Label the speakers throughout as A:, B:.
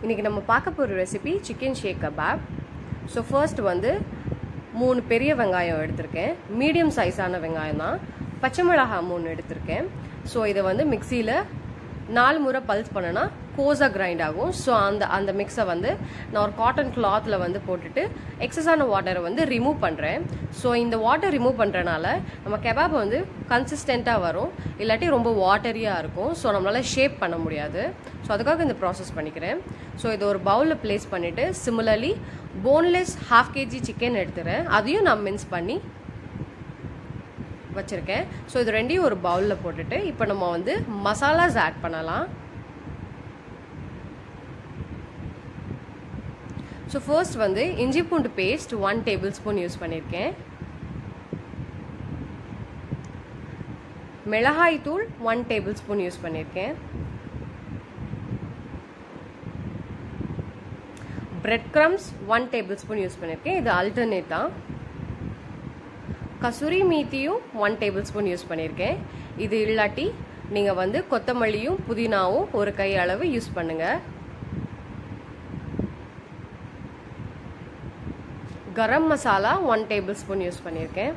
A: இன்றைக்கி நம்ம பார்க்க போகிற recipe chicken seekh kabab so first வந்து மூணு பெரிய வெங்காயம் எடுத்திருக்கேன் மீடியம் சைஸான வெங்காயம் தான் பச்சை மிளகாய் மூணு எடுத்திருக்கேன் ஸோ இதை வந்து மிக்சியில் நாலு முறை பல்ஸ் பண்ணனா கோஸாக கிரைண்ட் ஆகும் ஸோ அந்த அந்த மிக்ஸை வந்து நான் ஒரு காட்டன் கிளாத்தில் வந்து போட்டுட்டு எக்ஸஸான வாட்டரை வந்து ரிமூவ் பண்ணுறேன் ஸோ இந்த வாட்டர் ரிமூவ் பண்ணுறனால நம்ம கெபாப் வந்து கன்சிஸ்டண்ட்டாக வரும் இல்லாட்டி ரொம்ப வாட்டரியாக இருக்கும் ஸோ நம்மளால் ஷேப் பண்ண முடியாது ஸோ அதுக்காக இந்த ப்ராசஸ் பண்ணிக்கிறேன் ஸோ இதை ஒரு பவுலில் ப்ளேஸ் பண்ணிவிட்டு similarly boneless half KG chicken எடுத்துகிறேன் அதையும் நான் மின்ஸ் பண்ணி வச்சுருக்கேன் ஸோ இது ரெண்டையும் ஒரு பவுலில் போட்டுட்டு இப்போ நம்ம வந்து மசாலாஸ் ஆட் பண்ணலாம் ஸோ ஃபர்ஸ்ட் வந்து இஞ்சி பூண்டு paste one tablespoon use பண்ணியிருக்கேன் மிளகாய் தூள் ஒன் டேபிள் ஸ்பூன் யூஸ் பண்ணியிருக்கேன் bread crumbs one tablespoon use பண்ணியிருக்கேன் இது அல்டர்னேட் தான் கசூரி மீத்தியும் ஒன் டேபிள் ஸ்பூன் யூஸ் பண்ணியிருக்கேன் இது இல்லாட்டி நீங்கள் வந்து கொத்தமல்லியும் புதினாவும் ஒரு கை அளவு யூஸ் பண்ணுங்கள் garam masala one tablespoon use பண்ணியிருக்கேன்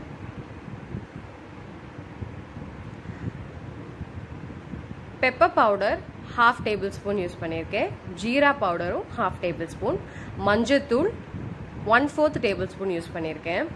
A: pepper powder half tablespoon use பண்ணியிருக்கேன் ஜீரா பவுடரும் ஹாஃப் டேபிள் ஸ்பூன் மஞ்சத்தூள் one fourth tablespoon use பண்ணியிருக்கேன்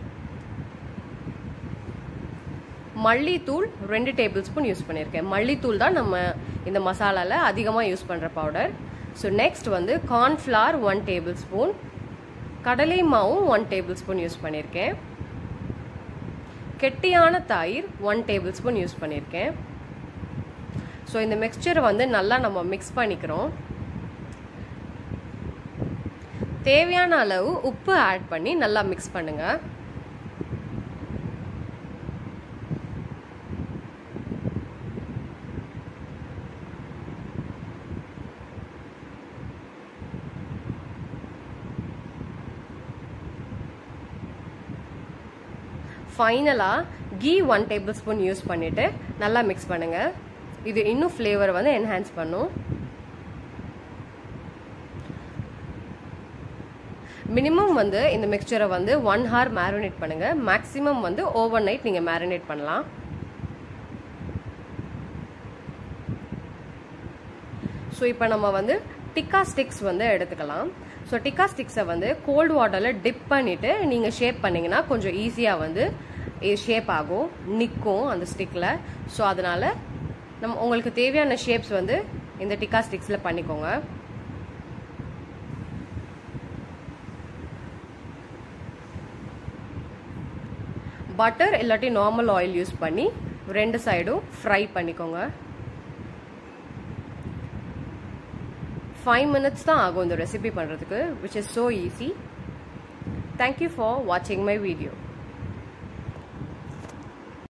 A: மல்லித்தூள் ரெண்டு டேபிள் ஸ்பூன் யூஸ் பண்ணியிருக்கேன் மல்லித்தூள் தான் நம்ம இந்த மசாலாவில் அதிகமாக யூஸ் பண்ணுற பவுடர் ஸோ நெக்ஸ்ட் வந்து கார்ன்ஃப்ளவர் ஒன் டேபிள் ஸ்பூன் கடலை மாவும் ஒன் டேபிள் ஸ்பூன் யூஸ் பண்ணியிருக்கேன் கெட்டியான தயிர் ஒன் டேபிள் ஸ்பூன் யூஸ் பண்ணியிருக்கேன் ஸோ இந்த மிக்சரை வந்து நல்லா நம்ம மிக்ஸ் பண்ணிக்கிறோம் தேவையான அளவு உப்பு ஆட் பண்ணி நல்லா மிக்ஸ் பண்ணுங்கள் ஃபைனலாக ghee one tablespoon use பண்ணிவிட்டு நல்லா மிக்ஸ் பண்ணுங்கள் இது இன்னும் ஃப்ளேவர் வந்து என்ஹான்ஸ் பண்ணும் மினிமம் வந்து இந்த மிக்சரை வந்து ஒன் ஹவர் மேரினேட் பண்ணுங்கள் மேக்ஸிமம் வந்து ஓவர் நைட் நீங்கள் மேரினேட் பண்ணலாம் ஸோ இப்போ நம்ம வந்து டிக்கா ஸ்டிக்ஸ் வந்து எடுத்துக்கலாம் ஸோ டிக்கா ஸ்டிக்ஸை வந்து கோல்டு வாட்டரில் டிப் பண்ணிவிட்டு நீங்கள் ஷேப் பண்ணிங்கன்னா கொஞ்சம் ஈஸியாக வந்து ஷேப் ஆகும் நிற்கும் அந்த ஸ்டிக்கில் ஸோ அதனால் நம்ம உங்களுக்கு தேவையான ஷேப்ஸ் வந்து இந்த டிக்கா ஸ்டிக்ஸில் பண்ணிக்கோங்க பட்டர் இல்லாட்டி நார்மல் ஆயில் யூஸ் பண்ணி ரெண்டு சைடும் ஃப்ரை பண்ணிக்கோங்க ஃபைவ் மினிட்ஸ் தான் ஆகும் இந்த ரெசிபி பண்ணுறதுக்கு which is so easy thank you for வாட்சிங் மை வீடியோ